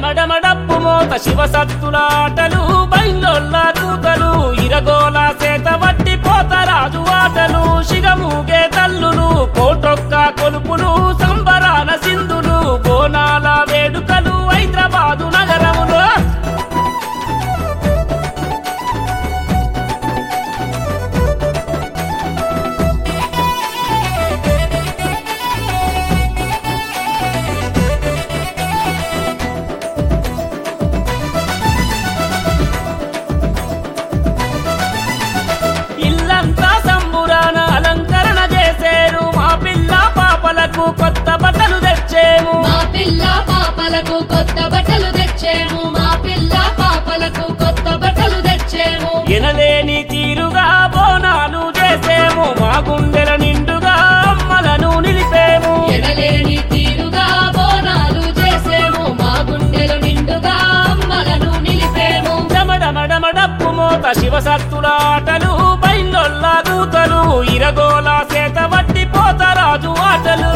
డమడమడప్పు మోత శివ సత్తులాటలు బైందొల్ల దూతలు ఇరగోల సేత వట్టి పోతరాజు ఆటలు శిగమూగే తల్లులు కోటొక్క కొలుపులు సంబరాల సింధులు బోనాల వేడుకలు హైదరాబాదు నగరములో ఇల్లంతా సంబురాన అలంకరణ చేసేరు మా పిల్ల పాపలకు కొత్త బట్టలు తెచ్చేము మా పిల్ల పాపలకు కొత్త బట్టలు తెచ్చేము మా పిల్ల పాపలకు కొత్త బట్టలు తెచ్చేము ఎనలేని తీరుగా బోనాలు చేసేము మా గుండెల నిండుగా అమ్మలను నిలిపేము ఎనలేని తీరుగా బోనాలు చేసేము మా గుండెలు నిండుగా అమ్మలను నిలిపేము డమడమడమడప్పు మోత శివ సత్తులాటలు బైందొల్ల దూతలు ఇరగోల సేత వట్టి పోతరాజు ఆటలు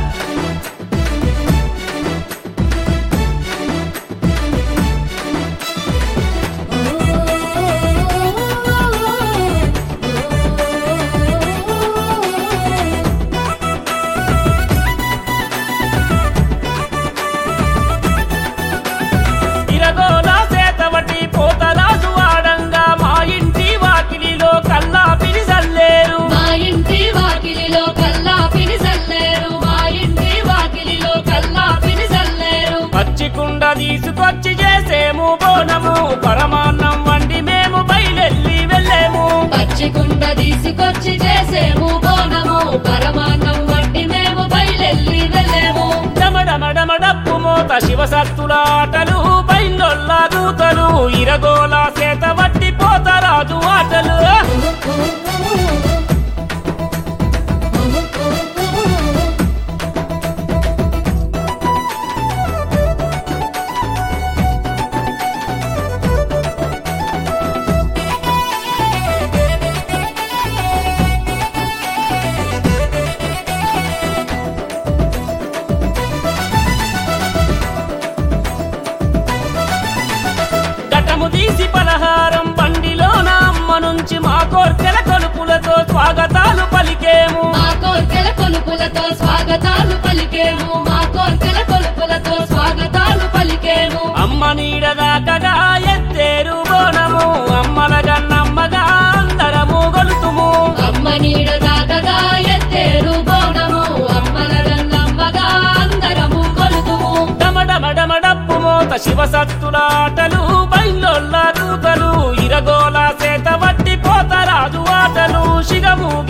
ఇరగోల సేత వట్టి పోతరాజు ఆడంగా మా ఇంటి వాకిలిలో కల్లా పిలిసల్లేరు మా ఇంటి వాకిలిలో కల్లా పినిసల్లేరు మా ఇంటి వాకిలిలో కల్లా పినిసల్లేరు పచ్చి కుండ తీసుకొచ్చి చేసేము బోనము పరమాన్నం వండి మేము బయలెల్లి వెళ్ళేము పచ్చి కుండ తీసుకొచ్చి చేసేము బోనము పరమాన్నం వంటి మేము బయలెల్లి వెళ్ళేము డమడమడమడప్పు మోత శివ సత్తులాటలు బైందొల్ల దూతలు ఇరగోల సేత వట్టి పోతరాజు ఆటలు ఘటము తీసి పలహారం బండిలోన అమ్మ నుంచి మా కోర్కెల కొలుపులతో స్వాగతాలు పలికేము మా కోర్కెల కొలుపులతో స్వాగతాలు పలికేము మా కోర్కెల కొలుపులతో స్వాగతాలు పలికేము అమ్మ నీడదాకగా ఎత్తేరు బోనము అమ్మల గన్నమ్మగా అందరము గొలుతుము అమ్మ నీడ దాకగా ఎత్తేరు బోనము అమ్మల గన్నమ్మగా అందరము కొలుతుము డమడమడమడప్పు మోత శివ సత్తులాటలు బైందొల్ల దూతలు ఇరగోల సేత వట్టి పోతరాజు ఆటలు శిగము